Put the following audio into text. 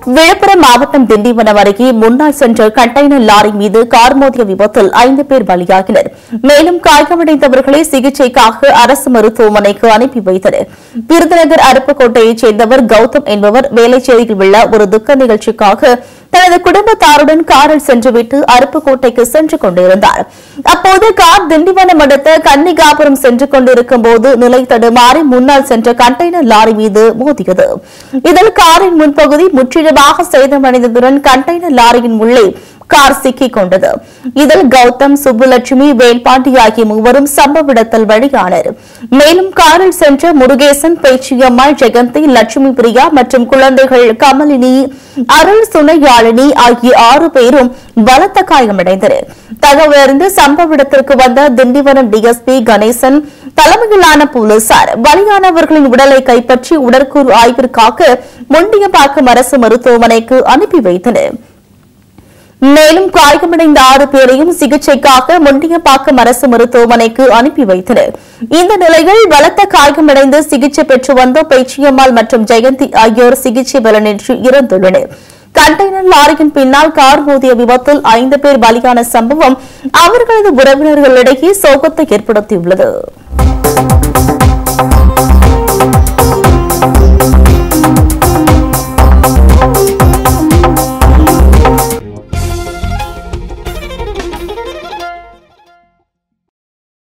விழுப்புரம் மாவட்டம் திண்டிவனம் அருகே முன்னாள் சென்ற கண்டெய்னர் லாரி மீது கார் மோதிய விபத்தில் ஐந்து பேர் பலியாகினர் மேலும் காயமடைந்தவர்களை சிகிச்சைக்காக அரசு மருத்துவமனைக்கு அனுப்பி வைத்தனர் விருதுநகர் அருப்புக்கோட்டையைச் சேர்ந்தவர் கௌதம் என்பவர் வேலைச்சேரியில் உள்ள ஒரு துக்க நிகழ்ச்சிக்காக தனது குடும்பத்தாருடன் காரில் சென்றுவிட்டு அருப்புக்கோட்டைக்கு சென்று கொண்டிருந்தார் அப்போது கார் திண்டிவனம் அடுத்த கன்னிகாபுரம் சென்று கொண்டிருக்கும் போது நிலை தடுமாறி முன்னால் சென்ற கண்டெய்னர் லாரி மீது மோதியது இதில் காரின் முன்பகுதி முற்றிலுமாக சேதமடைந்ததுடன் கண்டெய்னர் லாரியின் உள்ளே கார் சிக்கிக் கொண்டது இதில் கௌதம் சுப்புலட்சுமி வேல்பாண்டி ஆகிய மூவரும் சம்பவ இடத்தில் வழியானர் மேலும் காரில் சென்ற முருகேசன் பேச்சியம்மாள் ஜெகந்தி லட்சுமி பிரியா மற்றும் குழந்தைகள் கமலினி அருள் சுனையாளினி ஆகிய ஆறு பேரும் பலத்த காயமடைந்தனர் தகவலறிந்து சம்பவ இடத்திற்கு வந்த திண்டிவனம் டிஎஸ்பி கணேசன் தலைமையிலான போலீசார் பலியானவர்களின் உடலை கைப்பற்றி உடற்கூறு ஆய்விற்காக முண்டியம்பாக்கம் அரசு மருத்துவமனைக்கு அனுப்பி வைத்தனர் மேலும் காயமடைந்த ஆறு பேரையும் சிகிச்சைக்காக முண்டியம்பாக்கம் அரசு மருத்துவமனைக்கு அனுப்பி வைத்தனர் இந்த நிலையில் பலத்த காயமடைந்து சிகிச்சை பெற்று வந்த பேச்சியம்மாள் மற்றும் ஜெயந்தி ஆகியோர் சிகிச்சை பலனின்றி இறந்துள்ளனர் கண்டெய்னர் லாரியின் பின்னால் கார் மோதிய விபத்தில் ஐந்து பேர் பலியான சம்பவம் அவர்களது உறவினர்களிடையே சோகத்தை ஏற்படுத்தியுள்ளது